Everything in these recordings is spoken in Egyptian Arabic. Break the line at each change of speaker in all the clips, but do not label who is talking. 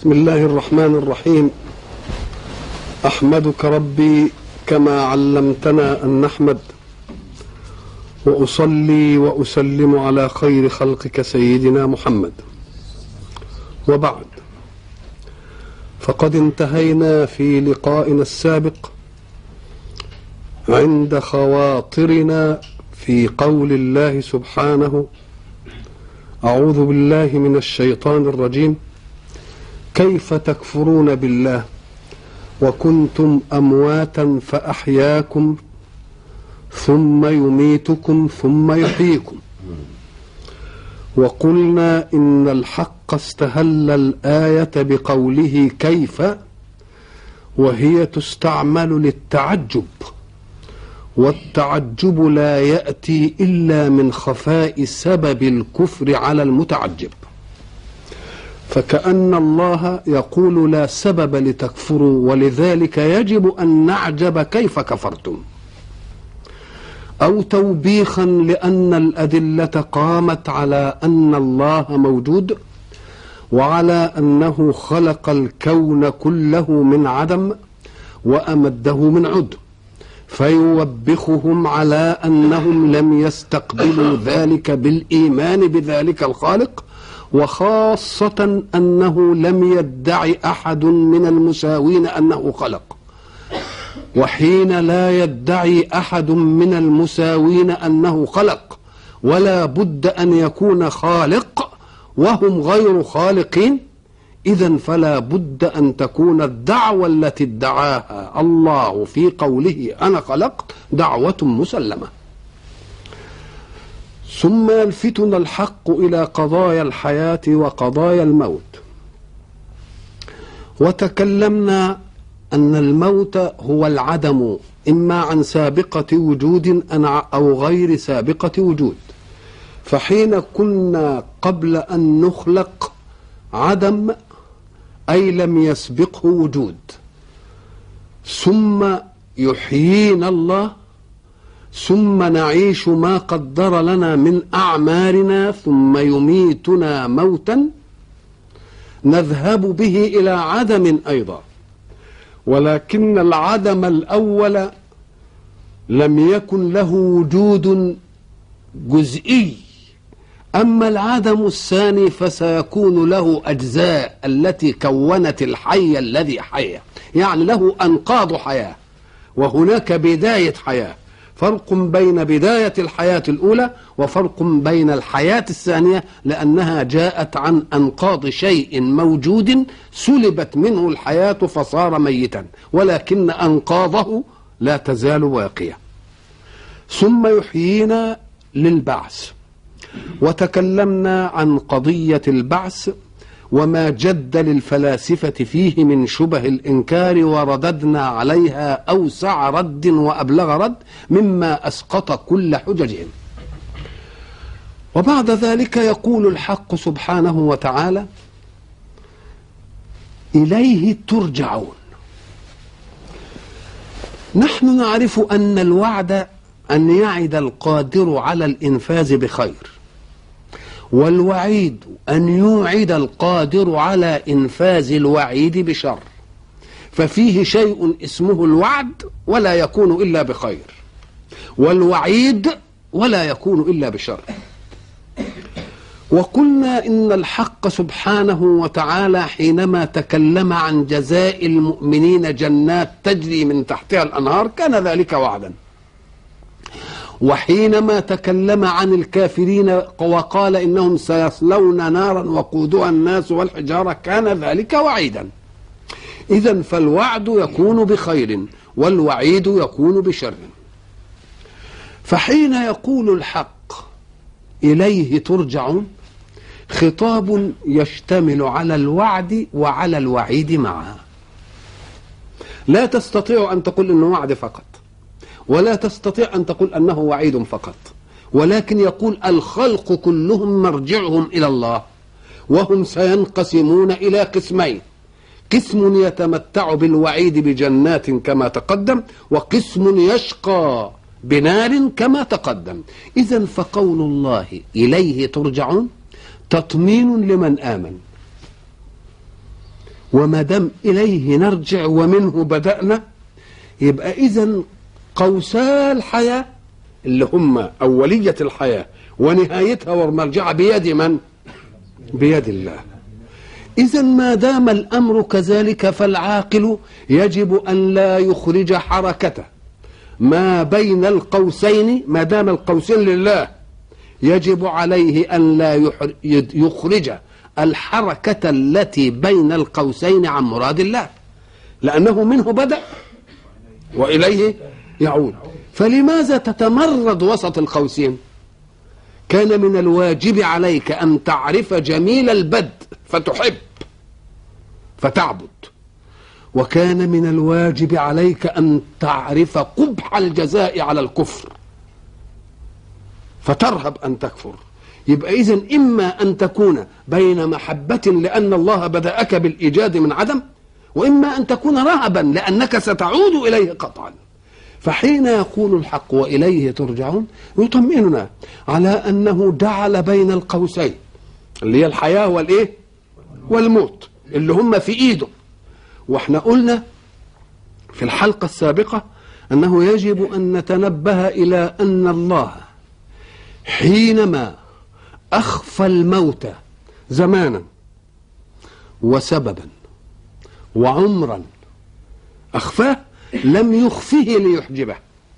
بسم الله الرحمن الرحيم احمدك ربي كما علمتنا ان نحمد واصلي واسلم على خير خلقك سيدنا محمد وبعد فقد انتهينا في لقائنا السابق عند خواطرنا في قول الله سبحانه اعوذ بالله من الشيطان الرجيم كيف تكفرون بالله وكنتم امواتا فاحياكم ثم يميتكم ثم يحييكم وقلنا ان الحق استهل الايه بقوله كيف وهي تستعمل للتعجب والتعجب لا ياتي الا من خفاء سبب الكفر على المتعجب فكأن الله يقول لا سبب لتكفروا ولذلك يجب أن نعجب كيف كفرتم أو توبيخا لأن الأدلة قامت على أن الله موجود وعلى أنه خلق الكون كله من عدم وأمده من عد فيوبخهم على أنهم لم يستقبلوا ذلك بالإيمان بذلك الخالق وخاصة أنه لم يدعي أحد من المساوين أنه خلق وحين لا يدعي أحد من المساوين أنه خلق ولا بد أن يكون خالق وهم غير خالقين إذا فلا بد أن تكون الدعوة التي ادعاها الله في قوله أنا خلقت دعوة مسلمة ثم يلفتنا الحق الى قضايا الحياه وقضايا الموت وتكلمنا ان الموت هو العدم اما عن سابقه وجود او غير سابقه وجود فحين كنا قبل ان نخلق عدم اي لم يسبقه وجود ثم يحيينا الله ثم نعيش ما قدر لنا من اعمارنا ثم يميتنا موتا نذهب به الى عدم ايضا ولكن العدم الاول لم يكن له وجود جزئي اما العدم الثاني فسيكون له اجزاء التي كونت الحي الذي حيا يعني له انقاض حياه وهناك بدايه حياه فرق بين بداية الحياة الأولى وفرق بين الحياة الثانية لأنها جاءت عن أنقاض شيء موجود سلبت منه الحياة فصار ميتا ولكن أنقاضه لا تزال باقية ثم يحيينا للبعث وتكلمنا عن قضية البعث وما جد للفلاسفة فيه من شبه الإنكار ورددنا عليها أوسع رد وأبلغ رد مما أسقط كل حججهم وبعد ذلك يقول الحق سبحانه وتعالى إليه ترجعون نحن نعرف أن الوعد أن يعد القادر على الإنفاذ بخير والوعيد أن يوعد القادر على إنفاذ الوعيد بشر ففيه شيء اسمه الوعد ولا يكون إلا بخير والوعيد ولا يكون إلا بشر وقلنا إن الحق سبحانه وتعالى حينما تكلم عن جزاء المؤمنين جنات تجري من تحتها الأنهار كان ذلك وعدا وحينما تكلم عن الكافرين وقال انهم سيصلون نارا وقودها الناس والحجاره كان ذلك وعيدا اذا فالوعد يكون بخير والوعيد يكون بشر فحين يقول الحق اليه ترجعون خطاب يشتمل على الوعد وعلى الوعيد معا لا تستطيع ان تقول انه وعد فقط ولا تستطيع أن تقول أنه وعيد فقط ولكن يقول الخلق كلهم مرجعهم إلى الله وهم سينقسمون إلى قسمين قسم يتمتع بالوعيد بجنات كما تقدم وقسم يشقى بنار كما تقدم إذا فقول الله إليه ترجعون تطمين لمن آمن وما دام إليه نرجع ومنه بدأنا يبقى إذا قوسا الحياة اللي هم أولية الحياة ونهايتها ومرجعها بيد من؟ بيد الله إذا ما دام الأمر كذلك فالعاقل يجب أن لا يخرج حركته ما بين القوسين ما دام القوسين لله يجب عليه أن لا يخرج الحركة التي بين القوسين عن مراد الله لأنه منه بدأ وإليه يعود فلماذا تتمرد وسط القوسين كان من الواجب عليك أن تعرف جميل البدء فتحب فتعبد وكان من الواجب عليك أن تعرف قبح الجزاء على الكفر فترهب أن تكفر يبقى إذن إما أن تكون بين محبة لأن الله بدأك بالإيجاد من عدم وإما أن تكون رهبا لأنك ستعود إليه قطعا فحين يقول الحق وإليه ترجعون يطمئننا على أنه جعل بين القوسين اللي هي الحياة والإيه والموت اللي هم في إيده واحنا قلنا في الحلقة السابقة أنه يجب أن نتنبه إلى أن الله حينما أخفى الموت زمانا وسببا وعمرا أخفاه لم يخفه ليحجبه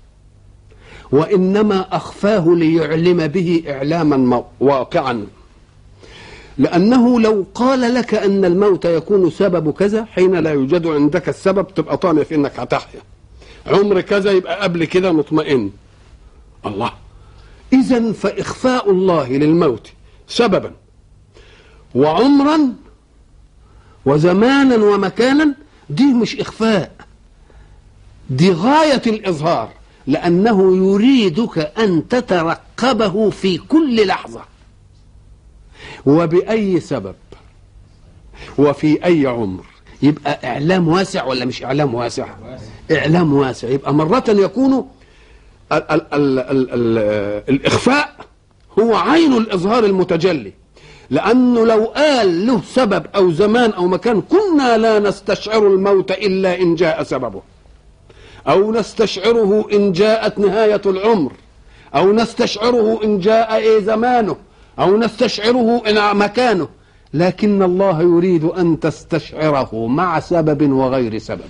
وإنما أخفاه ليعلم به إعلاما واقعا لأنه لو قال لك أن الموت يكون سبب كذا حين لا يوجد عندك السبب تبقى طامع في أنك هتحيا عمر كذا يبقى قبل كده مطمئن الله إذا فإخفاء الله للموت سببا وعمرا وزمانا ومكانا دي مش إخفاء دي غاية الإظهار لأنه يريدك أن تترقبه في كل لحظة وبأي سبب وفي أي عمر يبقى إعلام واسع ولا مش إعلام واسع إعلام واسع يبقى مرة يكون ال ال ال ال ال الإخفاء هو عين الإظهار المتجلي لأنه لو قال له سبب أو زمان أو مكان كنا لا نستشعر الموت إلا إن جاء سببه أو نستشعره إن جاءت نهاية العمر أو نستشعره إن جاء إيه زمانه أو نستشعره إن مكانه لكن الله يريد أن تستشعره مع سبب وغير سبب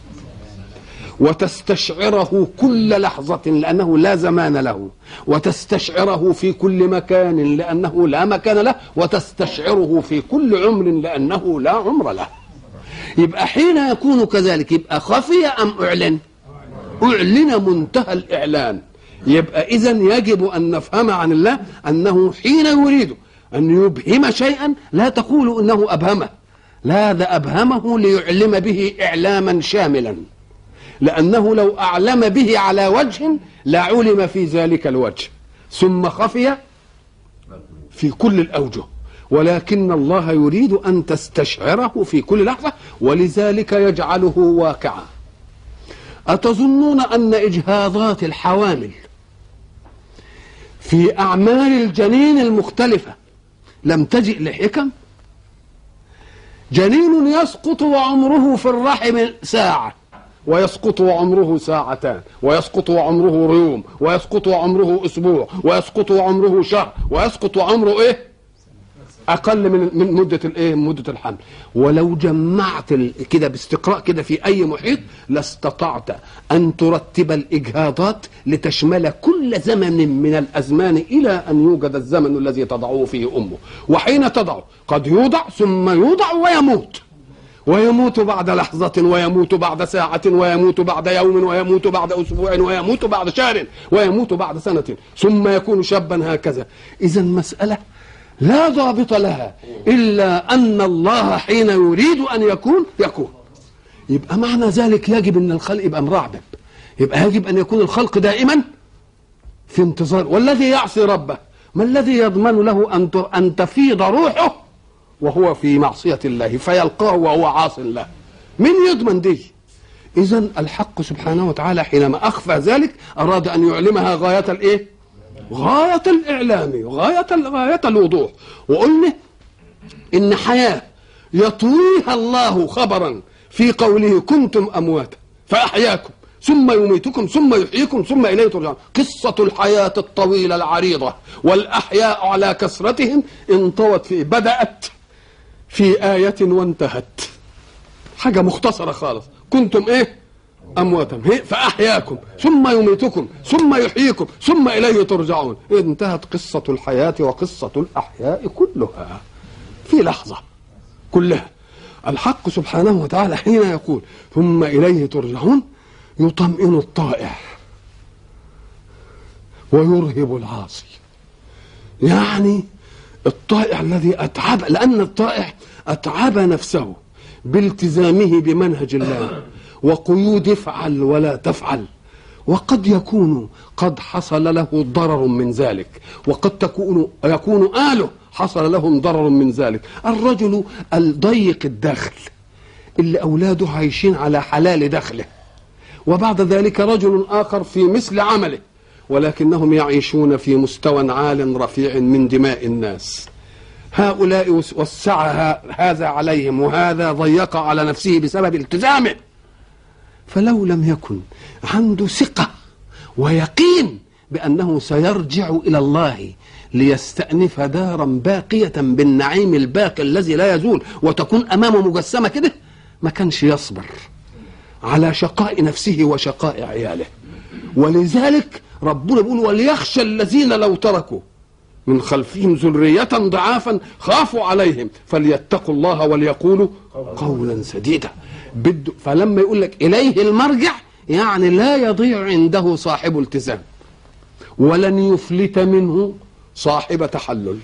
وتستشعره كل لحظة لأنه لا زمان له وتستشعره في كل مكان لأنه لا مكان له وتستشعره في كل عمر لأنه لا عمر له يبقى حين يكون كذلك يبقى خفي أم أعلن أعلن منتهى الإعلان يبقى إذا يجب أن نفهم عن الله أنه حين يريد أن يبهم شيئا لا تقول إنه أبهمه لا ده أبهمه ليعلم به إعلاما شاملا لأنه لو أعلم به على وجه لعلم في ذلك الوجه ثم خفي في كل الأوجه ولكن الله يريد أن تستشعره في كل لحظة ولذلك يجعله واقعا أتظنون أن إجهاضات الحوامل في أعمال الجنين المختلفة لم تجئ لحكم جنين يسقط وعمره في الرحم ساعة ويسقط وعمره ساعتان ويسقط وعمره يوم ويسقط وعمره أسبوع ويسقط وعمره شهر ويسقط وعمره إيه اقل من من مده الايه مده الحمل ولو جمعت كده باستقراء كده في اي محيط لاستطعت ان ترتب الاجهاضات لتشمل كل زمن من الازمان الى ان يوجد الزمن الذي تضعه فيه امه وحين تضعه قد يوضع ثم يوضع ويموت ويموت بعد لحظة ويموت بعد ساعة ويموت بعد يوم ويموت بعد أسبوع ويموت بعد شهر ويموت بعد سنة ثم يكون شابا هكذا إذا مسألة لا ضابط لها إلا أن الله حين يريد أن يكون يكون يبقى معنى ذلك يجب أن الخلق يبقى مرعبب يبقى يجب أن يكون الخلق دائما في انتظار والذي يعصي ربه ما الذي يضمن له أن أن تفيض روحه وهو في معصية الله فيلقاه وهو عاص الله من يضمن دي إذا الحق سبحانه وتعالى حينما أخفى ذلك أراد أن يعلمها غاية الإيه غاية الإعلام غاية غاية الوضوح وقلنا إن حياة يطويها الله خبرا في قوله كنتم أمواتا فأحياكم ثم يميتكم ثم يحييكم ثم إليه ترجعون قصة الحياة الطويلة العريضة والأحياء على كثرتهم انطوت في بدأت في آية وانتهت حاجة مختصرة خالص كنتم إيه أمواتا فأحياكم ثم يميتكم ثم يحييكم ثم إليه ترجعون انتهت قصة الحياة وقصة الأحياء كلها في لحظة كلها الحق سبحانه وتعالى حين يقول ثم إليه ترجعون يطمئن الطائع ويرهب العاصي يعني الطائع الذي أتعب لأن الطائع أتعب نفسه بالتزامه بمنهج الله وقيود افعل ولا تفعل وقد يكون قد حصل له ضرر من ذلك وقد تكون يكون آله حصل لهم ضرر من ذلك الرجل الضيق الدخل اللي أولاده عايشين على حلال دخله وبعد ذلك رجل آخر في مثل عمله ولكنهم يعيشون في مستوى عال رفيع من دماء الناس هؤلاء وسع هذا عليهم وهذا ضيق على نفسه بسبب التزامه فلو لم يكن عنده ثقة ويقين بأنه سيرجع إلى الله ليستأنف دارا باقية بالنعيم الباقي الذي لا يزول وتكون أمامه مجسمة كده ما كانش يصبر على شقاء نفسه وشقاء عياله ولذلك ربنا بيقول وليخشى الذين لو تركوا من خلفهم ذرية ضعافا خافوا عليهم فليتقوا الله وليقولوا قولا سديدا بده فلما يقول لك إليه المرجع يعني لا يضيع عنده صاحب التزام ولن يفلت منه صاحب تحلل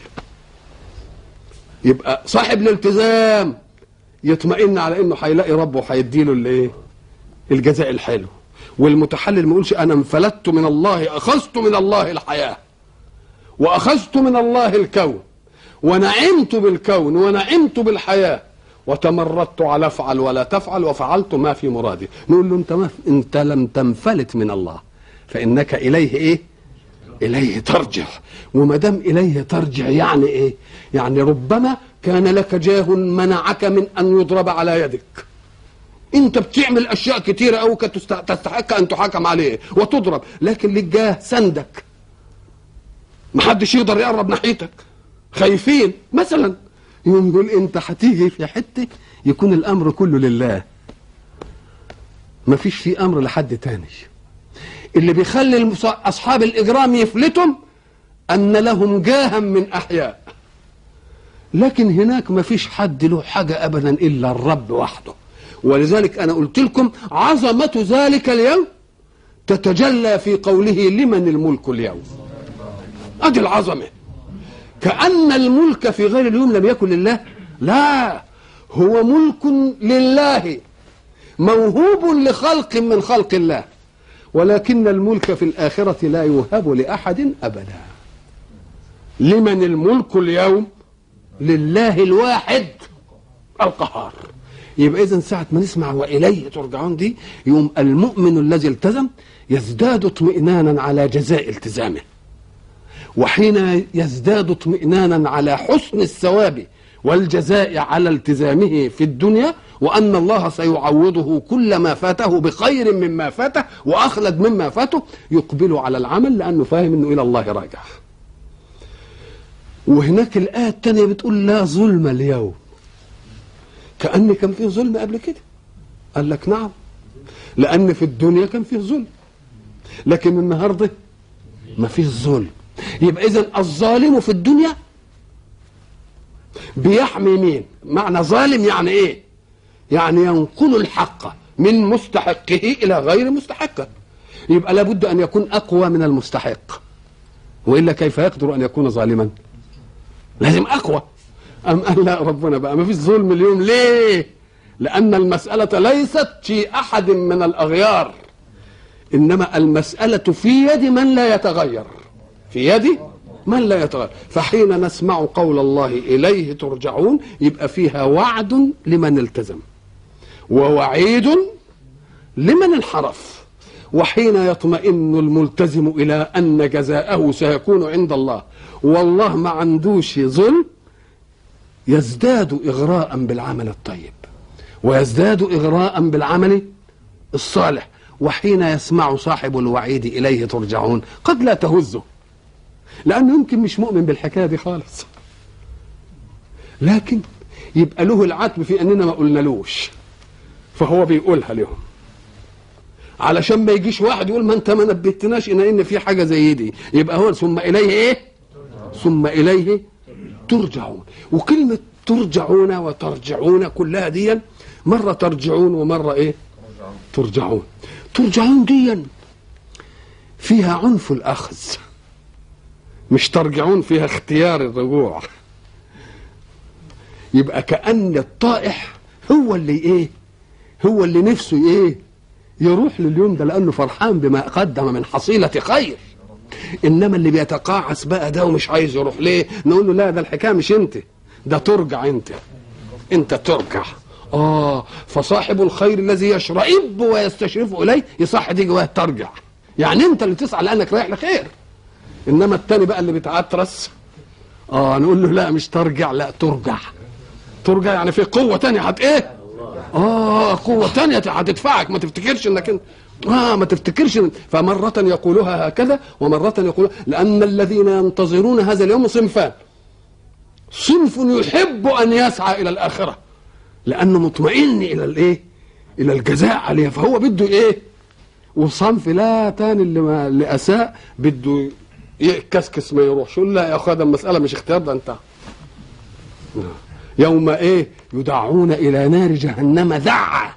يبقى صاحب الالتزام يطمئن على انه هيلاقي ربه هيديله الايه الجزاء الحلو والمتحلل ما يقولش انا انفلتت من الله اخذت من الله الحياه واخذت من الله الكون ونعمت بالكون ونعمت بالحياه وتمردت على افعل ولا تفعل وفعلت ما في مرادي نقول له انت ما انت لم تنفلت من الله فانك اليه ايه اليه ترجع وما دام اليه ترجع يعني ايه يعني ربما كان لك جاه منعك من ان يضرب على يدك انت بتعمل اشياء كتيره قوي تستحق ان تحاكم عليه وتضرب لكن لك جاه سندك محدش يقدر يقرب ناحيتك خايفين مثلا يقوم يقول انت هتيجي في حته يكون الامر كله لله ما فيش في امر لحد تاني اللي بيخلي اصحاب الاجرام يفلتم ان لهم جاها من احياء لكن هناك ما فيش حد له حاجه ابدا الا الرب وحده ولذلك انا قلت لكم عظمه ذلك اليوم تتجلى في قوله لمن الملك اليوم ادي العظمه كأن الملك في غير اليوم لم يكن لله لا هو ملك لله موهوب لخلق من خلق الله ولكن الملك في الآخرة لا يوهب لأحد أبدا لمن الملك اليوم لله الواحد القهار يبقى إذا ساعة ما نسمع وإليه ترجعون دي يوم المؤمن الذي التزم يزداد اطمئنانا على جزاء التزامه وحين يزداد اطمئنانا على حسن الثواب والجزاء على التزامه في الدنيا وأن الله سيعوضه كل ما فاته بخير مما فاته وأخلد مما فاته يقبل على العمل لأنه فاهم أنه إلى الله راجع وهناك الآية الثانية بتقول لا ظلم اليوم كأن كان فيه ظلم قبل كده قال لك نعم لأن في الدنيا كان فيه ظلم لكن النهارده ما فيش ظلم يبقى اذا الظالم في الدنيا بيحمي مين معنى ظالم يعني ايه يعني ينقل الحق من مستحقه الى غير مستحقه يبقى لابد ان يكون اقوى من المستحق والا كيف يقدر ان يكون ظالما لازم اقوى ام قال لا ربنا بقى ما فيش ظلم اليوم ليه لان المساله ليست في احد من الاغيار انما المساله في يد من لا يتغير في يد من لا يتغير فحين نسمع قول الله إليه ترجعون يبقى فيها وعد لمن التزم ووعيد لمن انحرف وحين يطمئن الملتزم إلى أن جزاءه سيكون عند الله والله ما عندوش ظلم يزداد إغراء بالعمل الطيب ويزداد إغراء بالعمل الصالح وحين يسمع صاحب الوعيد إليه ترجعون قد لا تهزه لأنه يمكن مش مؤمن بالحكاية دي خالص لكن يبقى له العتب في أننا ما قلنالوش فهو بيقولها لهم علشان ما يجيش واحد يقول ما انت ما نبهتناش ان ان في حاجه زي دي يبقى هو ثم اليه ايه ثم اليه ترجعون وكلمه ترجعون وترجعون كلها دي مره ترجعون ومره ايه ترجعون ترجعون دي فيها عنف الاخذ مش ترجعون فيها اختيار الرجوع يبقى كأن الطائح هو اللي ايه هو اللي نفسه ايه يروح لليوم ده لانه فرحان بما قدم من حصيله خير انما اللي بيتقاعس بقى ده ومش عايز يروح ليه نقول له لا ده الحكايه مش انت ده ترجع انت انت ترجع اه فصاحب الخير الذي يشرئب ويستشرف اليه يصح دي جواه ترجع يعني انت اللي تسعى لانك رايح لخير انما التاني بقى اللي بيتعترس اه نقول له لا مش ترجع لا ترجع ترجع يعني في قوه تانية هت ايه اه قوه تانية هتدفعك ما تفتكرش انك انت اه ما تفتكرش إن- فمرة يقولها هكذا ومرة يقولها لأن الذين ينتظرون هذا اليوم صنفان صنف يحب أن يسعى إلى الآخرة لأنه مطمئن إلى الإيه؟ إلى الجزاء عليها فهو بده إيه؟ وصنف لا تاني اللي, ما اللي أساء بده يكسكس ما يروحش يقول لا يا أخويا ده المسألة مش اختيار ده انتهى يوم ايه يدعون الى نار جهنم دعا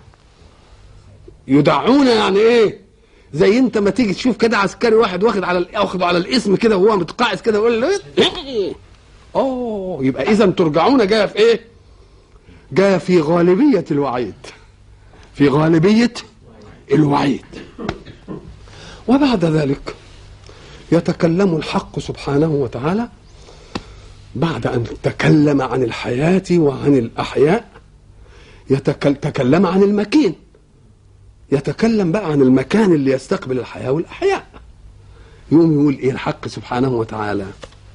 يدعون يعني ايه زي انت ما تيجي تشوف كده عسكري واحد واخد على واخده على الاسم كده وهو متقاعس كده يقول له إيه؟ اوه يبقى اذا ترجعون جايه في ايه جايه في غالبيه الوعيد في غالبيه الوعيد وبعد ذلك يتكلم الحق سبحانه وتعالى بعد أن تكلم عن الحياة وعن الأحياء يتكل... تكلم عن المكين يتكلم بقى عن المكان اللي يستقبل الحياة والأحياء يقوم يقول إيه الحق سبحانه وتعالى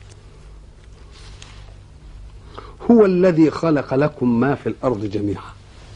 هو الذي خلق لكم ما في الأرض جميعا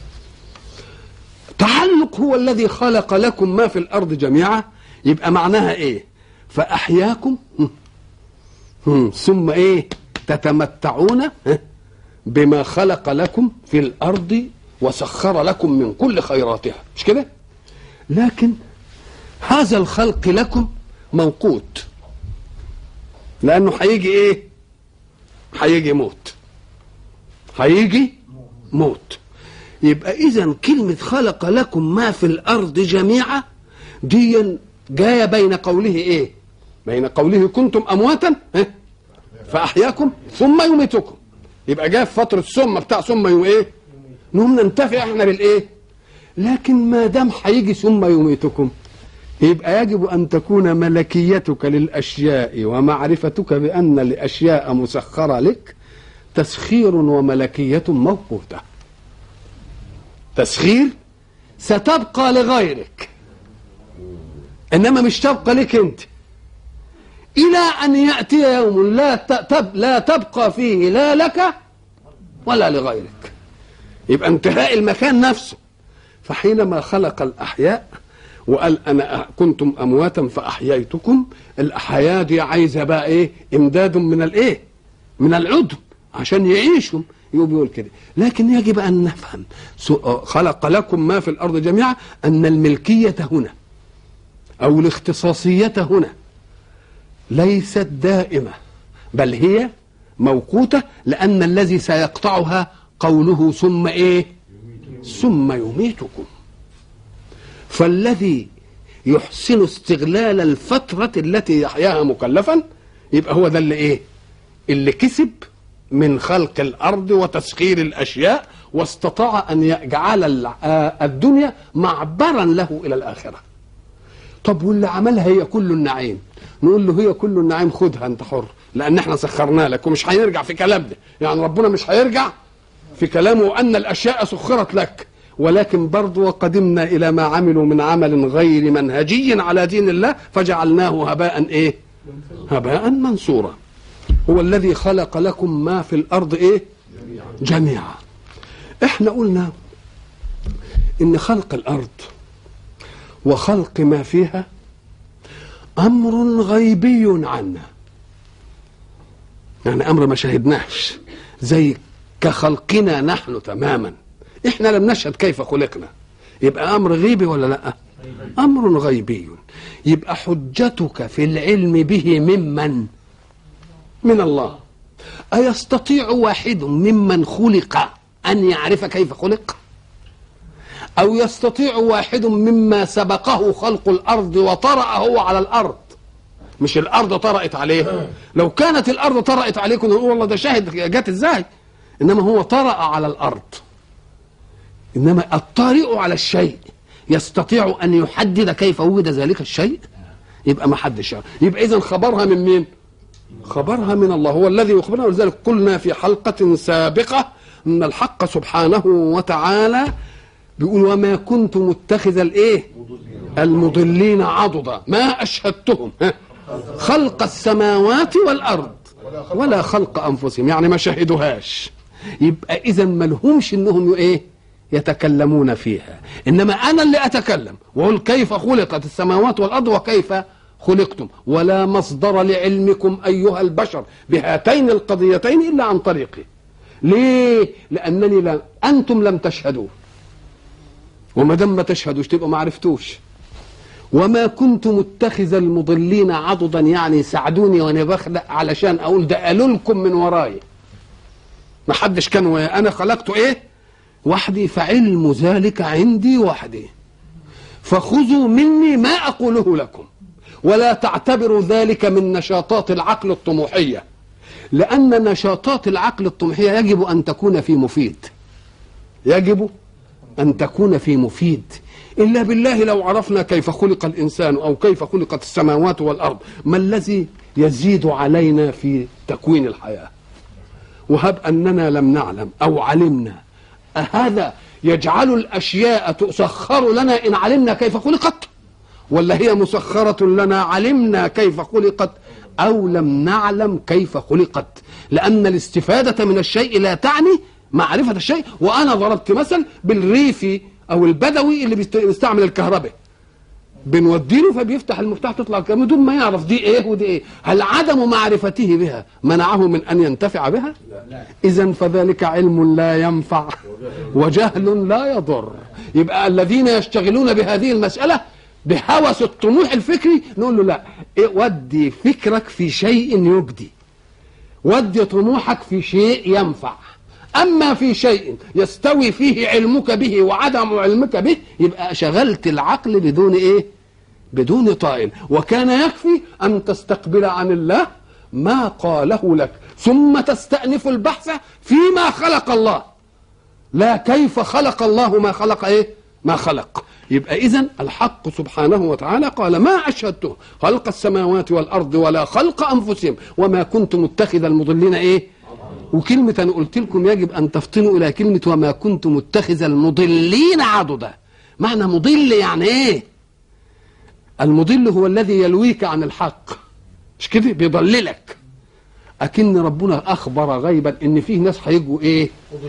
تعلق هو الذي خلق لكم ما في الأرض جميعا يبقى معناها إيه فأحياكم هم، ثم ايه تتمتعون ها، بما خلق لكم في الارض وسخر لكم من كل خيراتها مش كده لكن هذا الخلق لكم موقوت لانه هيجي ايه هيجي موت هيجي موت يبقى اذا كلمه خلق لكم ما في الارض جميعا دي جايه بين قوله ايه بين قوله كنتم امواتا ها؟ فاحياكم ثم يميتكم يبقى جاء في فتره ثم بتاع ثم يوم ايه نقوم ننتفع احنا بالايه لكن ما دام هيجي ثم يميتكم يبقى يجب ان تكون ملكيتك للاشياء ومعرفتك بان الاشياء مسخره لك تسخير وملكيه موقوته تسخير ستبقى لغيرك انما مش تبقى لك انت الى ان ياتي يوم لا ت- تب لا تبقى فيه لا لك ولا لغيرك يبقى انتهاء المكان نفسه فحينما خلق الاحياء وقال انا كنتم امواتا فاحييتكم الاحياء دي عايزه بقى ايه امداد من الايه من العدم عشان يعيشوا يقول بيقول كده لكن يجب ان نفهم سو- خلق لكم ما في الارض جميعا ان الملكيه هنا او الاختصاصيه هنا ليست دائمة بل هي موقوتة لأن الذي سيقطعها قوله ثم إيه ثم يميتكم فالذي يحسن استغلال الفترة التي يحياها مكلفا يبقى هو ده اللي إيه اللي كسب من خلق الأرض وتسخير الأشياء واستطاع أن يجعل الع- آه الدنيا معبرا له إلى الآخرة طب واللي عملها هي كل النعيم نقول له هي كل النعيم خدها انت حر لان احنا سخرنا لك ومش هيرجع في كلامنا يعني ربنا مش هيرجع في كلامه ان الاشياء سخرت لك ولكن برضو وقدمنا الى ما عملوا من عمل غير منهجي على دين الله فجعلناه هباء ايه هباء منصورا هو الذي خلق لكم ما في الارض ايه جميعا احنا قلنا ان خلق الارض وخلق ما فيها امر غيبي عنا يعني امر ما شاهدناش زي كخلقنا نحن تماما احنا لم نشهد كيف خلقنا يبقى امر غيبي ولا لا امر غيبي يبقى حجتك في العلم به ممن من الله ايستطيع واحد ممن خلق ان يعرف كيف خلق او يستطيع واحد مما سبقه خلق الارض وطرأ هو على الارض مش الارض طرأت عليه لو كانت الارض طرأت عليه كنا نقول والله ده شاهد جت ازاي انما هو طرأ على الارض انما الطارئ على الشيء يستطيع ان يحدد كيف وجد ذلك الشيء يبقى ما حدش يعرف. يبقى اذا خبرها من مين خبرها من الله هو الذي يخبرنا ولذلك قلنا في حلقة سابقة أن الحق سبحانه وتعالى بيقول وما كنت متخذ الايه المضلين عضدا ما اشهدتهم ها؟ خلق السماوات والارض ولا خلق انفسهم يعني ما شهدوهاش يبقى اذا ما لهمش انهم ايه يتكلمون فيها انما انا اللي اتكلم واقول كيف خلقت السماوات والارض وكيف خلقتم ولا مصدر لعلمكم ايها البشر بهاتين القضيتين الا عن طريقي ليه لانني لا انتم لم تشهدوا وما دام ما تشهدوش تبقى ما عرفتوش وما كنت متخذ المضلين عضدا يعني ساعدوني وانا بخلق علشان اقول ده قالوا لكم من وراي ما حدش كان ويا انا خلقته ايه وحدي فعلم ذلك عندي وحدي فخذوا مني ما اقوله لكم ولا تعتبروا ذلك من نشاطات العقل الطموحيه لان نشاطات العقل الطموحيه يجب ان تكون في مفيد يجب أن تكون في مفيد إلا بالله لو عرفنا كيف خلق الإنسان أو كيف خلقت السماوات والأرض ما الذي يزيد علينا في تكوين الحياة وهب أننا لم نعلم أو علمنا أهذا يجعل الأشياء تسخر لنا إن علمنا كيف خلقت ولا هي مسخرة لنا علمنا كيف خلقت أو لم نعلم كيف خلقت لأن الاستفادة من الشيء لا تعني معرفة الشيء وأنا ضربت مثل بالريفي أو البدوي اللي بيستعمل الكهرباء بنوديله فبيفتح المفتاح تطلع الكهرباء بدون ما يعرف دي ايه ودي ايه هل عدم معرفته بها منعه من ان ينتفع بها اذا فذلك علم لا ينفع وجهل لا يضر يبقى الذين يشتغلون بهذه المساله بهوس الطموح الفكري نقول له لا إيه ودي فكرك في شيء يجدي ودي طموحك في شيء ينفع أما في شيء يستوي فيه علمك به وعدم علمك به يبقى شغلت العقل بدون إيه بدون طائل وكان يكفي أن تستقبل عن الله ما قاله لك ثم تستأنف البحث فيما خلق الله لا كيف خلق الله ما خلق إيه ما خلق يبقى إذن الحق سبحانه وتعالى قال ما أشهدته خلق السماوات والأرض ولا خلق أنفسهم وما كنت متخذ المضلين إيه وكلمة أنا قلت لكم يجب أن تفطنوا إلى كلمة وما كنت متخذ المضلين عضدا معنى مضل يعني إيه المضل هو الذي يلويك عن الحق مش كده بيضللك أكن ربنا أخبر غيبا إن فيه ناس هيجوا إيه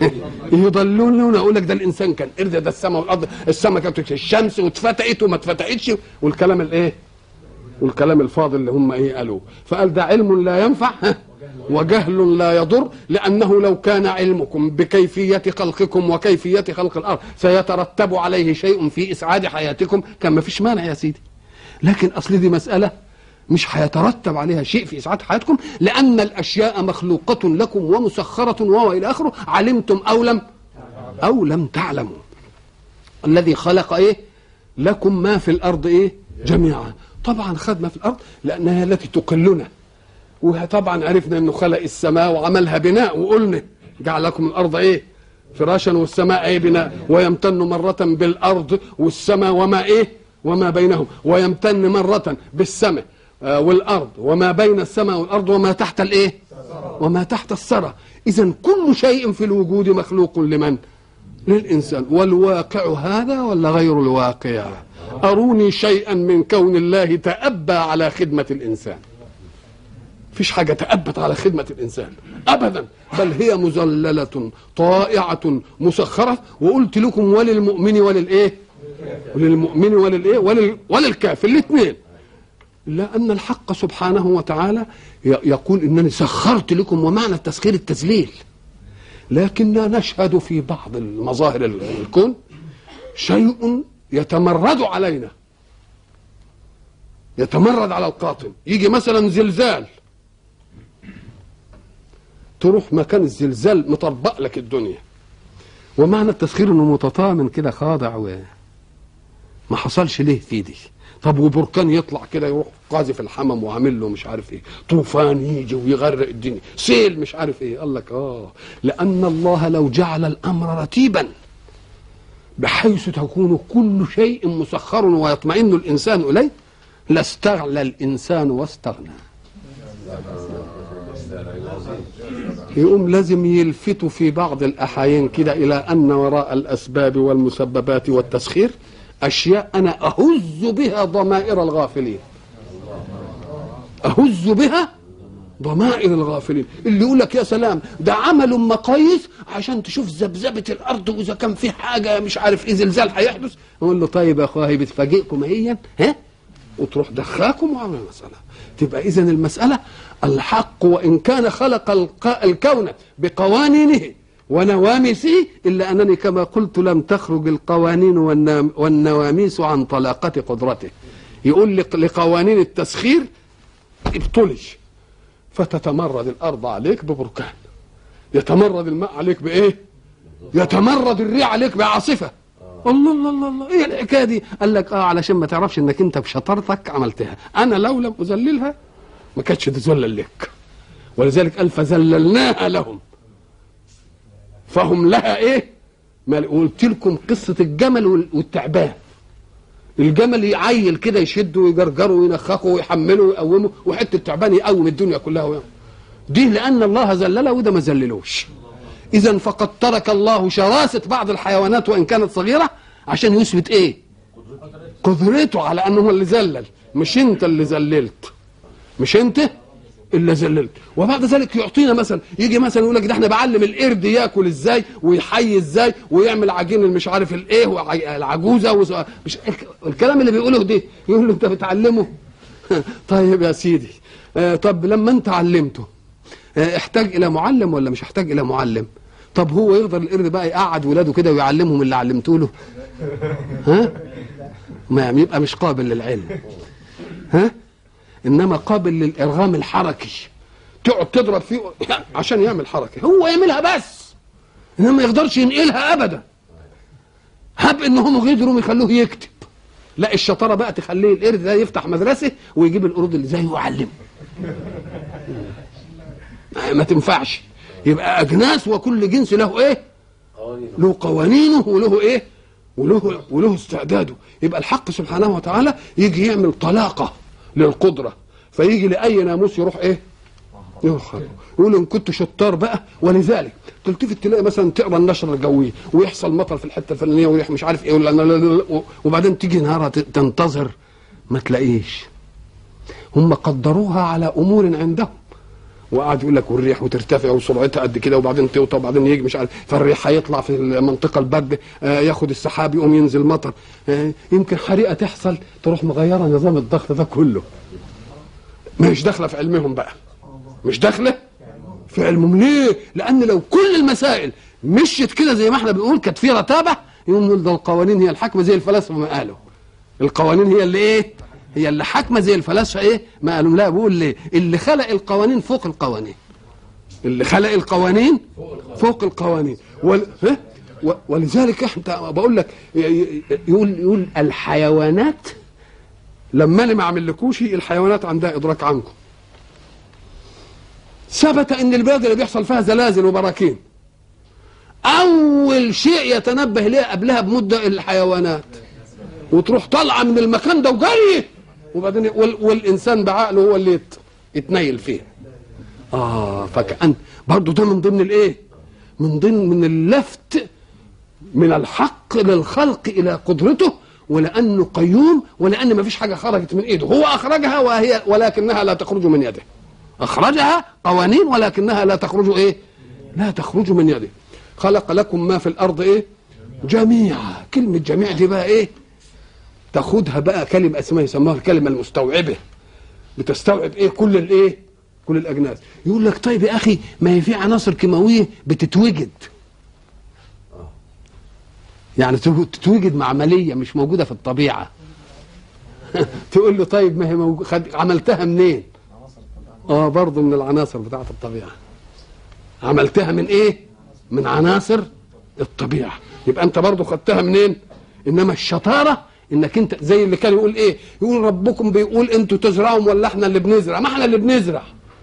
يضلون يقول لك ده الإنسان كان قرد ده السماء والأرض السماء كانت الشمس واتفتقت وما اتفتقتش والكلام الإيه والكلام الفاضل اللي هم إيه قالوه فقال ده علم لا ينفع وجهل لا يضر لأنه لو كان علمكم بكيفية خلقكم وكيفية خلق الأرض سيترتب عليه شيء في إسعاد حياتكم كان ما فيش مانع يا سيدي لكن أصل دي مسألة مش هيترتب عليها شيء في إسعاد حياتكم لأن الأشياء مخلوقة لكم ومسخرة وهو إلى آخره علمتم أو لم أو لم تعلموا الذي خلق إيه لكم ما في الأرض إيه جميعا طبعا خد ما في الأرض لأنها التي تقلنا وطبعا عرفنا انه خلق السماء وعملها بناء وقلنا جعل لكم الارض ايه فراشا والسماء ايه بناء ويمتن مرة بالارض والسماء وما ايه وما بينهم ويمتن مرة بالسماء آه والارض وما بين السماء والارض وما تحت الايه وما تحت الثرى اذا كل شيء في الوجود مخلوق لمن للانسان والواقع هذا ولا غير الواقع اروني شيئا من كون الله تأبى على خدمة الانسان فيش حاجة تأبت على خدمة الإنسان أبدا بل هي مذللة طائعة مسخرة وقلت لكم وللمؤمن وللإيه وللمؤمن وللإيه ولل وللكافر الاثنين لأن الحق سبحانه وتعالى يقول إنني سخرت لكم ومعنى التسخير التذليل لكننا نشهد في بعض المظاهر الكون شيء يتمرد علينا يتمرد على القاطن يجي مثلا زلزال تروح مكان الزلزال مطبق لك الدنيا ومعنى التسخير انه متطامن كده خاضع و ما حصلش ليه في دي طب وبركان يطلع كده يروح قاذف الحمم وعامل له مش عارف ايه طوفان يجي ويغرق الدنيا سيل مش عارف ايه قال لك اه لان الله لو جعل الامر رتيبا بحيث تكون كل شيء مسخر ويطمئن الانسان اليه لاستغلى الانسان واستغنى يقوم لازم يلفتوا في بعض الاحايين كده الى ان وراء الاسباب والمسببات والتسخير اشياء انا اهز بها ضمائر الغافلين اهز بها ضمائر الغافلين اللي يقول لك يا سلام ده عمل مقاييس عشان تشوف ذبذبه الارض واذا كان في حاجه مش عارف ايه زلزال هيحدث يقول له طيب يا اخويا بتفاجئكم هي ها وتروح دخاكم وعمل المساله تبقى اذا المساله الحق وان كان خلق الكون بقوانينه ونواميسه الا انني كما قلت لم تخرج القوانين والنواميس عن طلاقه قدرته يقول لقوانين التسخير ابطلي فتتمرد الارض عليك ببركان يتمرد الماء عليك بايه يتمرد الريح عليك بعاصفه الله الله الله الله ايه الحكايه دي قال لك اه علشان ما تعرفش انك انت بشطارتك عملتها انا لو لم اذللها ما كانتش تذلل لك ولذلك قال فذللناها لهم فهم لها ايه قلت لكم قصه الجمل والتعبان الجمل يعيل كده يشده ويجرجره وينخخه ويحمله ويقومه وحته التعبان يقوم الدنيا كلها ويوم. دي لان الله ذللها وده ما ذللوش اذا فقد ترك الله شراسه بعض الحيوانات وان كانت صغيره عشان يثبت ايه قدرته على انه هو اللي ذلل مش انت اللي ذللت مش انت الا ذللت وبعد ذلك يعطينا مثلا يجي مثلا يقول لك ده احنا بعلم القرد ياكل ازاي ويحيي ازاي ويعمل عجين مش عارف الايه العجوزه مش الكلام اللي بيقوله ده يقول له انت بتعلمه طيب يا سيدي آه طب لما انت علمته آه احتاج الى معلم ولا مش احتاج الى معلم طب هو يقدر القرد بقى يقعد ولاده كده ويعلمهم اللي علمته له ها ما يبقى مش قابل للعلم ها انما قابل للارغام الحركي تقعد تضرب فيه عشان يعمل حركه هو يعملها بس انما ما يقدرش ينقلها ابدا هب انهم قدروا يخلوه يكتب لا الشطاره بقى تخليه القرد ده يفتح مدرسه ويجيب القرود اللي زيه ويعلمه ما تنفعش يبقى اجناس وكل جنس له ايه له قوانينه وله ايه وله وله استعداده يبقى الحق سبحانه وتعالى يجي يعمل طلاقه للقدره فيجي لاي ناموس يروح ايه يوخر يقول ان كنت شطار بقى ولذلك تلتفت تلاقي مثلا تقرا النشره الجويه ويحصل مطر في الحته الفلانيه ويروح مش عارف ايه ولا وبعدين تيجي نهارها تنتظر ما تلاقيش هم قدروها على امور عندهم وقعد يقول لك والريح وترتفع وسرعتها قد كده وبعدين توطى وبعدين يجي مش عارف فالريح هيطلع في المنطقه البرد آه ياخد السحاب يقوم ينزل مطر آه يمكن حريقه تحصل تروح مغيره نظام الضغط ده كله مش داخله في علمهم بقى مش داخله في علمهم ليه؟ لان لو كل المسائل مشيت كده زي ما احنا بنقول كانت في رتابه يقوم نقول ده القوانين هي الحاكمه زي الفلاسفه ما قالوا القوانين هي اللي ايه؟ هي اللي حاكمه زي الفلاسفه ايه؟ ما قالوا لا بقول ليه؟ اللي خلق القوانين فوق القوانين اللي خلق القوانين فوق القوانين وال... ها؟ ولذلك احنا بقول لك يقول يقول الحيوانات لما انا ما اعملكوش الحيوانات عندها ادراك عنكم ثبت ان البلاد اللي بيحصل فيها زلازل وبراكين اول شيء يتنبه ليه قبلها بمده الحيوانات وتروح طالعه من المكان ده وجايه وبعدين وال والانسان بعقله هو اللي يتنيل فيه اه فكأن برضه ده من ضمن الايه من ضمن من اللفت من الحق للخلق الى قدرته ولانه قيوم ولان ما فيش حاجه خرجت من ايده هو اخرجها وهي ولكنها لا تخرج من يده اخرجها قوانين ولكنها لا تخرج ايه لا تخرج من يده خلق لكم ما في الارض ايه جميعا كلمه جميع دي بقى ايه تاخدها بقى كلمه اسمها يسموها الكلمه المستوعبه بتستوعب ايه كل الايه كل الاجناس يقول لك طيب يا اخي ما هي في عناصر كيماويه بتتوجد يعني تتوجد معمليه مش موجوده في الطبيعه تقول له طيب ما هي موجود خد... عملتها منين اه برضه من العناصر بتاعت الطبيعه عملتها من ايه من عناصر الطبيعه يبقى انت برضه خدتها منين انما الشطاره انك انت زي اللي كان يقول ايه يقول ربكم بيقول انتوا تزرعوا ولا احنا اللي بنزرع ما احنا اللي بنزرع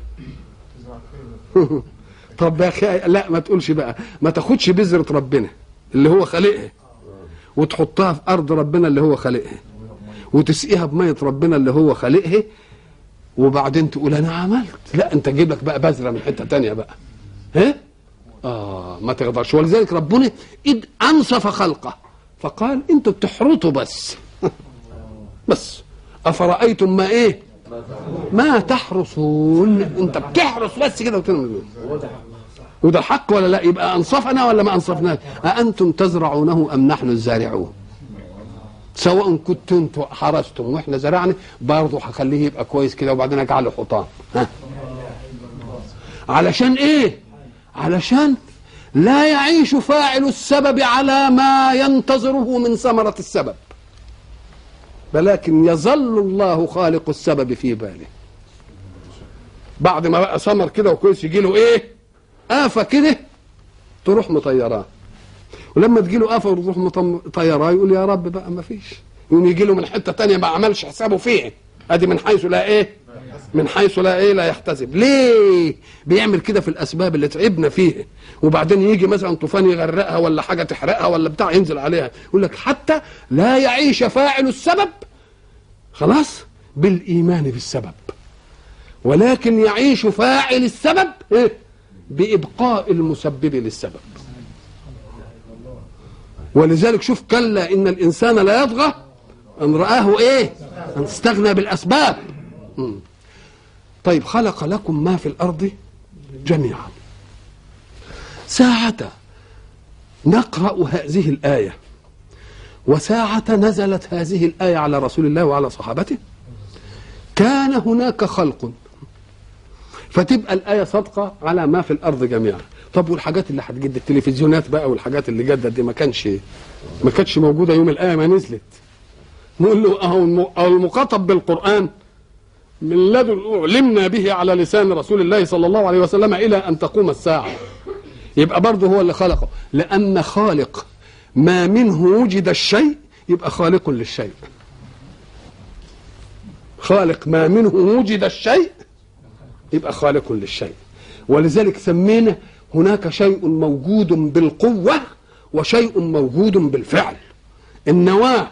طب يا اخي لا ما تقولش بقى ما تاخدش بذره ربنا اللي هو خالقها وتحطها في ارض ربنا اللي هو خالقها وتسقيها بميه ربنا اللي هو خالقها وبعدين تقول انا عملت لا انت تجيب لك بقى بذره من حته تانية بقى ها اه ما تقدرش ولذلك ربنا إذ انصف خلقه فقال انتوا بتحرطوا بس بس افرايتم ما ايه ما تحرسون انت بتحرس بس كده وترمي وده حق ولا لا يبقى انصفنا ولا ما انصفناش أأنتم تزرعونه ام نحن الزارعون سواء كنتم انتم حرستم واحنا زرعنا برضه هخليه يبقى كويس كده وبعدين اجعله حطام ها علشان ايه علشان لا يعيش فاعل السبب على ما ينتظره من ثمرة السبب ولكن يظل الله خالق السبب في باله بعد ما بقى ثمر كده وكويس يجي له ايه آفة كده تروح مطيراه ولما تجي له آفة وتروح مطيراه يقول يا رب بقى ما فيش يقوم يجي له من حتة تانية ما عملش حسابه فيه ادي من حيث لا ايه من حيث لا ايه لا يحتسب ليه بيعمل كده في الاسباب اللي تعبنا فيها وبعدين يجي مثلا طوفان يغرقها ولا حاجه تحرقها ولا بتاع ينزل عليها يقول لك حتى لا يعيش فاعل السبب خلاص بالايمان بالسبب ولكن يعيش فاعل السبب إيه؟ بابقاء المسبب للسبب ولذلك شوف كلا ان الانسان لا يطغى ان راه ايه ان استغنى بالاسباب مم. طيب خلق لكم ما في الارض جميعا ساعة نقرأ هذه الآية وساعة نزلت هذه الآية على رسول الله وعلى صحابته كان هناك خلق فتبقى الآية صادقة على ما في الأرض جميعا طب والحاجات اللي هتجد التلفزيونات بقى والحاجات اللي جدت دي ما كانش ما كانتش موجودة يوم الآية ما نزلت نقول له أهو المخاطب بالقرآن من لدن علمنا به على لسان رسول الله صلى الله عليه وسلم إلى أن تقوم الساعة يبقى برضه هو اللي خلقه لأن خالق ما منه وجد الشيء يبقى خالق للشيء خالق ما منه وجد الشيء يبقى خالق للشيء ولذلك سمينا هناك شيء موجود بالقوة وشيء موجود بالفعل النواة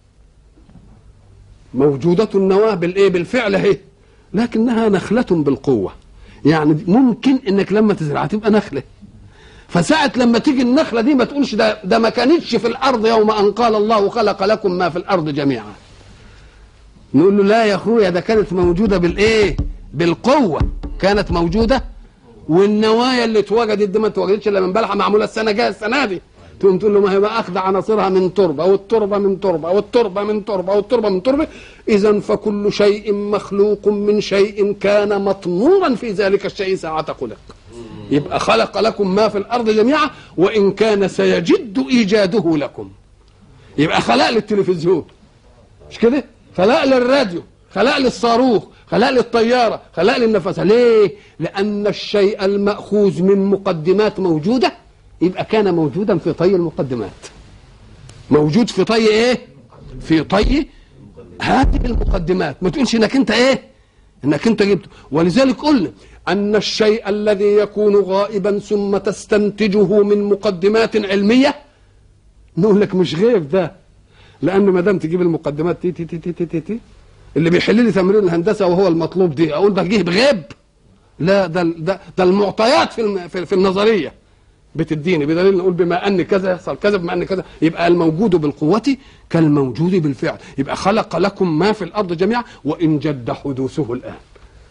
موجودة النواة بالإيه بالفعل اهي لكنها نخلة بالقوة يعني ممكن انك لما تزرعها تبقى نخله فساعة لما تيجي النخلة دي ما تقولش ده, ده ما كانتش في الأرض يوم أن قال الله خلق لكم ما في الأرض جميعا نقول له لا يا أخويا ده كانت موجودة بالإيه بالقوة كانت موجودة والنوايا اللي اتوجدت دي ما اتوجدتش الا من بلحة معمولة السنة جاية السنة دي تقوم تقول له ما هي بقى اخذ عناصرها من تربه والتربه من تربه والتربه من تربه والتربه من تربه اذا فكل شيء مخلوق من شيء كان مطمورا في ذلك الشيء ساعة خلق يبقى خلق لكم ما في الارض جميعا وان كان سيجد ايجاده لكم يبقى خلق للتلفزيون مش كده خلق للراديو خلق للصاروخ خلق للطيارة خلق للنفس ليه لأن الشيء المأخوذ من مقدمات موجودة يبقى كان موجودا في طي المقدمات موجود في طي ايه في طي هذه المقدمات ما تقولش انك انت ايه انك انت جبته ولذلك قلنا ان الشيء الذي يكون غائبا ثم تستنتجه من مقدمات علميه نقول لك مش غيب ده لان ما دام تجيب المقدمات تي تي تي تي تي, تي, تي اللي بيحل لي تمرين الهندسه وهو المطلوب دي اقول ده جه بغيب لا ده ده, ده المعطيات في في, في النظريه بتديني بدليل نقول بما ان كذا يحصل كذا بما ان كذا يبقى الموجود بالقوه كالموجود بالفعل يبقى خلق لكم ما في الارض جميعا وان جد حدوثه الان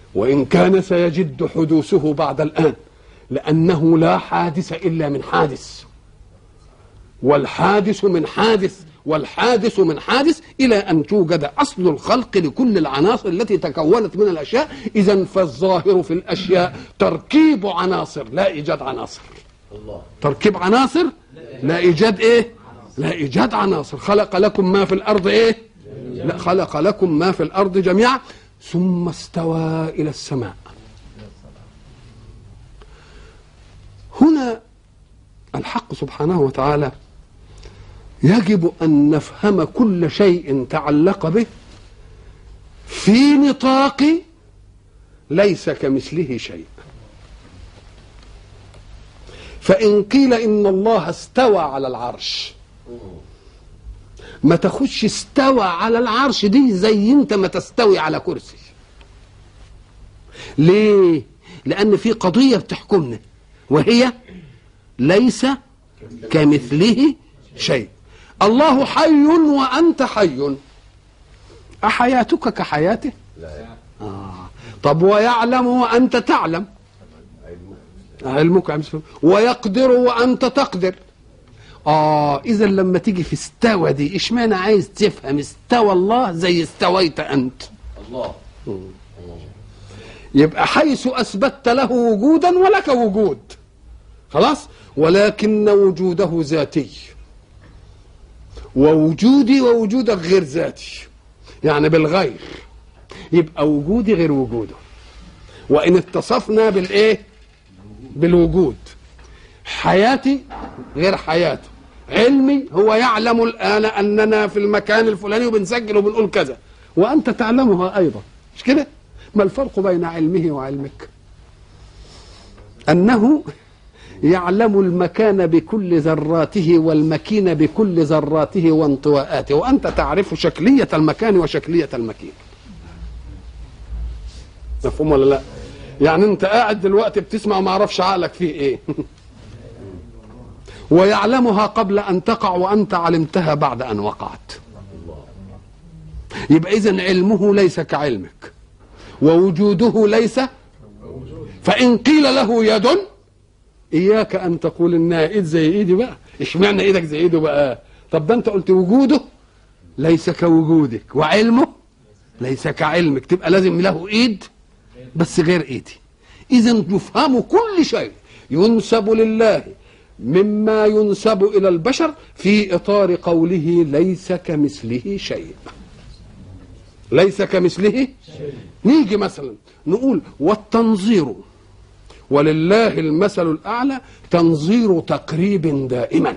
وإن كان سيجد حدوثه بعد الآن لأنه لا حادث إلا من حادث والحادث من حادث والحادث من حادث إلى أن توجد أصل الخلق لكل العناصر التي تكونت من الأشياء إذا فالظاهر في الأشياء تركيب عناصر لا إيجاد عناصر الله. تركيب عناصر لا إيجاد إيه لا إيجاد عناصر خلق لكم ما في الأرض إيه لا خلق لكم ما في الأرض جميعا ثم استوى إلى السماء هنا الحق سبحانه وتعالى يجب ان نفهم كل شيء تعلق به في نطاق ليس كمثله شيء فان قيل ان الله استوى على العرش ما تخش استوى على العرش دي زي انت ما تستوي على كرسي ليه لان في قضيه بتحكمنا وهي ليس كمثله شيء الله حي وأنت حي أحياتك كحياته لا آه. طب ويعلم وأنت تعلم علمك ويقدر وأنت تقدر آه إذا لما تيجي في استوى دي إيش معنى عايز تفهم استوى الله زي استويت أنت الله يبقى حيث أثبتت له وجودا ولك وجود خلاص ولكن وجوده ذاتي ووجودي ووجودك غير ذاتي يعني بالغير يبقى وجودي غير وجوده وان اتصفنا بالايه بالوجود حياتي غير حياته علمي هو يعلم الان اننا في المكان الفلاني وبنسجل وبنقول كذا وانت تعلمها ايضا مش كده ما الفرق بين علمه وعلمك انه يعلم المكان بكل ذراته والمكين بكل ذراته وانطواءاته وأنت تعرف شكلية المكان وشكلية المكين مفهوم ولا لا يعني انت قاعد دلوقتي بتسمع وما اعرفش عقلك فيه ايه ويعلمها قبل ان تقع وانت علمتها بعد ان وقعت يبقى اذا علمه ليس كعلمك ووجوده ليس فان قيل له يد اياك ان تقول انها ايد زي ايدي بقى اشمعنى ايدك زي ايده بقى طب ده انت قلت وجوده ليس كوجودك وعلمه ليس كعلمك تبقى لازم له ايد بس غير ايدي اذا يفهم كل شيء ينسب لله مما ينسب الى البشر في اطار قوله ليس كمثله شيء ليس كمثله شيء. نيجي مثلا نقول والتنظير ولله المثل الأعلى تنظير تقريب دائما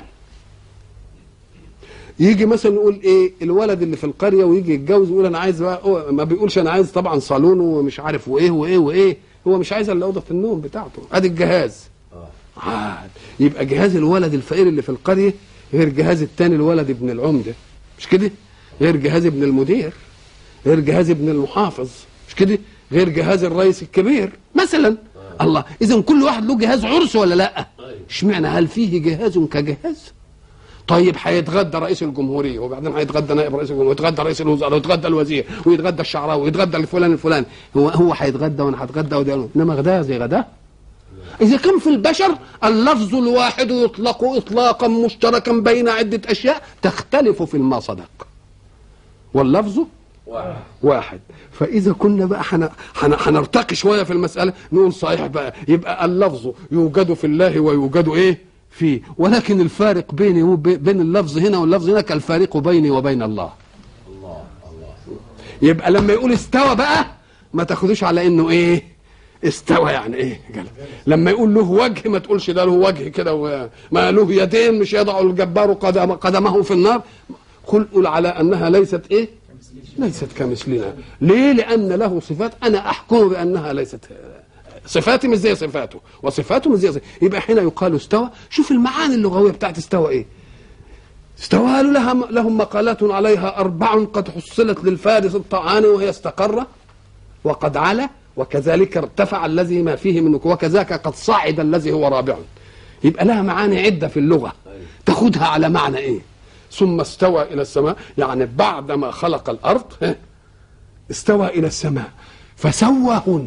يجي مثلا نقول ايه الولد اللي في القريه ويجي يتجوز يقول انا عايز بقى ما بيقولش انا عايز طبعا صالون ومش عارف وايه وايه وايه هو مش عايز الا اوضه النوم بتاعته ادي الجهاز عاد يبقى جهاز الولد الفقير اللي في القريه غير جهاز التاني الولد ابن العمده مش كده غير جهاز ابن المدير غير جهاز ابن المحافظ مش كده غير جهاز الرئيس الكبير مثلا الله اذا كل واحد له جهاز عرس ولا لا اشمعنى هل فيه جهاز كجهاز طيب هيتغدى رئيس الجمهوريه وبعدين هيتغدى نائب رئيس الجمهوريه ويتغدى رئيس الوزراء ويتغدى الوزير ويتغدى الشعراوي ويتغدى الفلان الفلاني هو هو هيتغدى وانا هتغدى وده انما غداه زي غداه إذا كان في البشر اللفظ الواحد يطلق إطلاقا مشتركا بين عدة أشياء تختلف في ما صدق واللفظ واحد, واحد. فاذا كنا بقى هنرتقي شويه في المساله نقول صحيح بقى يبقى اللفظ يوجد في الله ويوجد ايه فيه ولكن الفارق بيني وبين اللفظ هنا واللفظ هنا كالفارق بيني وبين الله الله الله يبقى لما يقول استوى بقى ما تاخدوش على انه ايه استوى يعني ايه قال. لما يقول له وجه ما تقولش ده له وجه كده ما له يدين مش يضع الجبار قدم قدمه في النار قل على انها ليست ايه ليست كمثلنا ليه لأن له صفات أنا أحكم بأنها ليست صفاتي مش زي صفاته وصفاته مش زي صفاته يبقى حين يقال استوى شوف المعاني اللغوية بتاعت استوى إيه استوى لها لهم مقالات عليها أربع قد حصلت للفارس الطعان وهي استقر وقد علا وكذلك ارتفع الذي ما فيه من وكذاك قد صعد الذي هو رابع يبقى لها معاني عدة في اللغة تاخدها على معنى إيه ثم استوى إلى السماء يعني بعدما خلق الأرض استوى إلى السماء فسواهن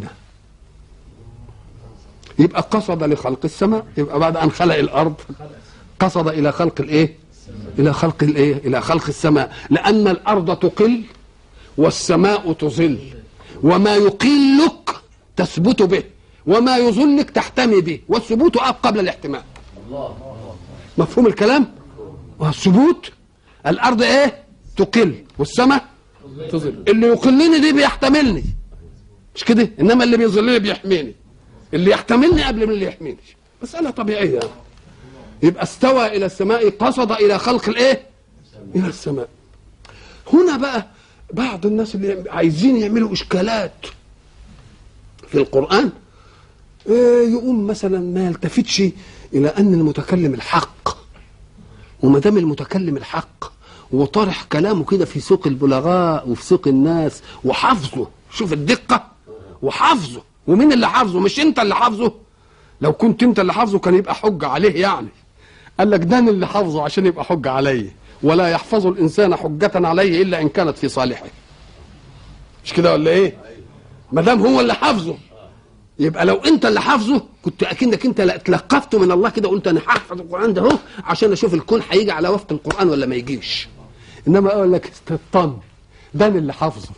يبقى قصد لخلق السماء يبقى بعد ان خلق الارض قصد الى خلق الايه الى خلق الايه الى خلق السماء لان الارض تقل والسماء تظل وما يقلك تثبت به وما يظلك تحتمي به والثبوت اب قبل الاحتمال مفهوم الكلام والثبوت الارض ايه تقل والسماء تظل اللي يقلني دي بيحتملني مش كده انما اللي بيظلني بيحميني اللي يحتملني قبل من اللي يحميني مساله طبيعيه يعني. يبقى استوى الى السماء قصد الى خلق الايه الى السماء هنا بقى بعض الناس اللي عايزين يعملوا اشكالات في القران إيه يقوم مثلا ما يلتفتش الى ان المتكلم الحق وما دام المتكلم الحق وطرح كلامه كده في سوق البلغاء وفي سوق الناس وحافظه شوف الدقه وحافظه ومين اللي حافظه مش انت اللي حافظه لو كنت انت اللي حافظه كان يبقى حجه عليه يعني قال لك ده أنا اللي حافظه عشان يبقى حجه عليه ولا يحفظ الانسان حجه عليه الا ان كانت في صالحه مش كده ولا ايه ما دام هو اللي حافظه يبقى لو انت اللي حافظه كنت اكنك انت تلقفته من الله كده قلت انا هحفظ القران ده اهو عشان اشوف الكون هيجي على وفق القران ولا ما يجيش انما اقول لك استطن ده أنا اللي حافظه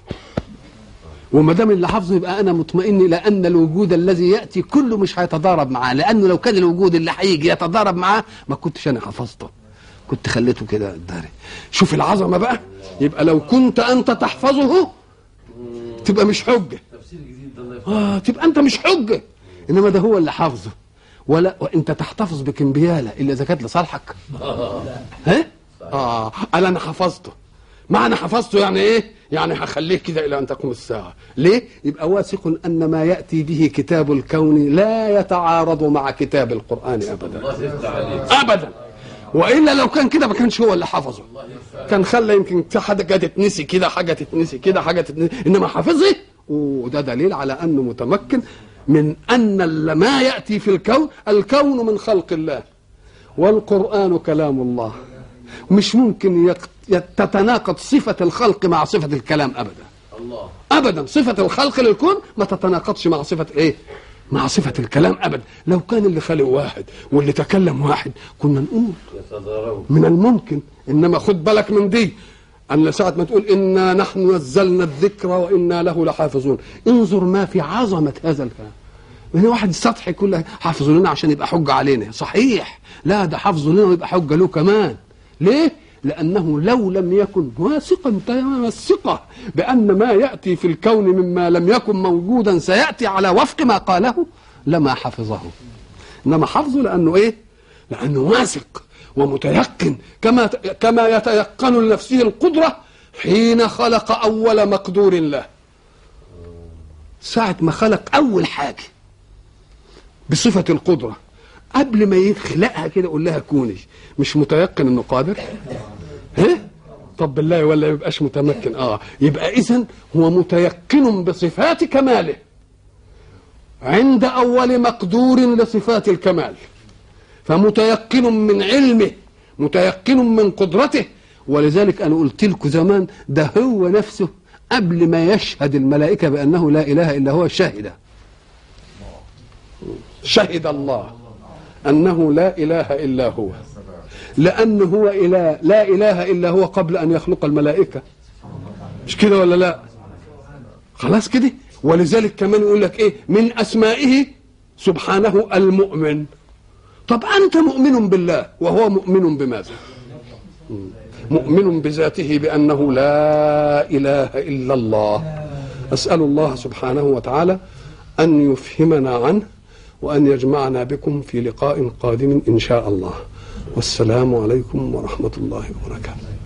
وما دام اللي حافظه يبقى انا مطمئن الى ان الوجود الذي ياتي كله مش هيتضارب معاه لانه لو كان الوجود اللي هيجي يتضارب معاه ما كنتش انا حفظته كنت خليته كده داري شوف العظمه بقى يبقى لو كنت انت تحفظه تبقى مش حجه اه تبقى انت مش حجه انما ده هو اللي حافظه ولا وانت تحتفظ بكمبياله الا اذا كانت لصالحك ها اه قال انا حفظته معنى حفظته يعني ايه يعني هخليه كده الى ان تقوم الساعه ليه يبقى واثق ان ما ياتي به كتاب الكون لا يتعارض مع كتاب القران ابدا ابدا والا لو كان كده ما كانش هو اللي حفظه كان خلى يمكن حاجه تتنسي كده حاجه تتنسي كده حاجه تتنسي انما حافظه وده دليل على انه متمكن من ان ما ياتي في الكون الكون من خلق الله والقران كلام الله مش ممكن تتناقض صفه الخلق مع صفه الكلام ابدا الله ابدا صفه الخلق للكون ما تتناقضش مع صفه ايه مع صفة الكلام أبدا لو كان اللي خلق واحد واللي تكلم واحد كنا نقول من الممكن إنما خد بالك من دي أن ساعة ما تقول إنا نحن نزلنا الذكر وإنا له لحافظون انظر ما في عظمة هذا الكلام من واحد سطحي كله حافظ لنا عشان يبقى حجة علينا صحيح لا ده حافظ لنا ويبقى حجة له كمان ليه لأنه لو لم يكن واثقا تمام الثقة بأن ما يأتي في الكون مما لم يكن موجودا سيأتي على وفق ما قاله لما حفظه إنما حفظه لأنه إيه لأنه واثق ومتيقن كما كما يتيقن لنفسه القدرة حين خلق أول مقدور له ساعة ما خلق أول حاجة بصفة القدرة قبل ما يخلقها كده يقول لها كوني مش متيقن انه قادر ها طب بالله ولا يبقاش متمكن اه يبقى اذا هو متيقن بصفات كماله عند اول مقدور لصفات الكمال فمتيقن من علمه متيقن من قدرته ولذلك انا قلت لكم زمان ده هو نفسه قبل ما يشهد الملائكه بانه لا اله الا هو شهد شهد الله انه لا اله الا هو لأنه هو إله لا إله إلا هو قبل أن يخلق الملائكة مش كده ولا لا خلاص كده ولذلك كمان يقول لك إيه من أسمائه سبحانه المؤمن طب أنت مؤمن بالله وهو مؤمن بماذا مؤمن بذاته بأنه لا إله إلا الله أسأل الله سبحانه وتعالى أن يفهمنا عنه وأن يجمعنا بكم في لقاء قادم إن شاء الله والسلام عليكم ورحمة الله وبركاته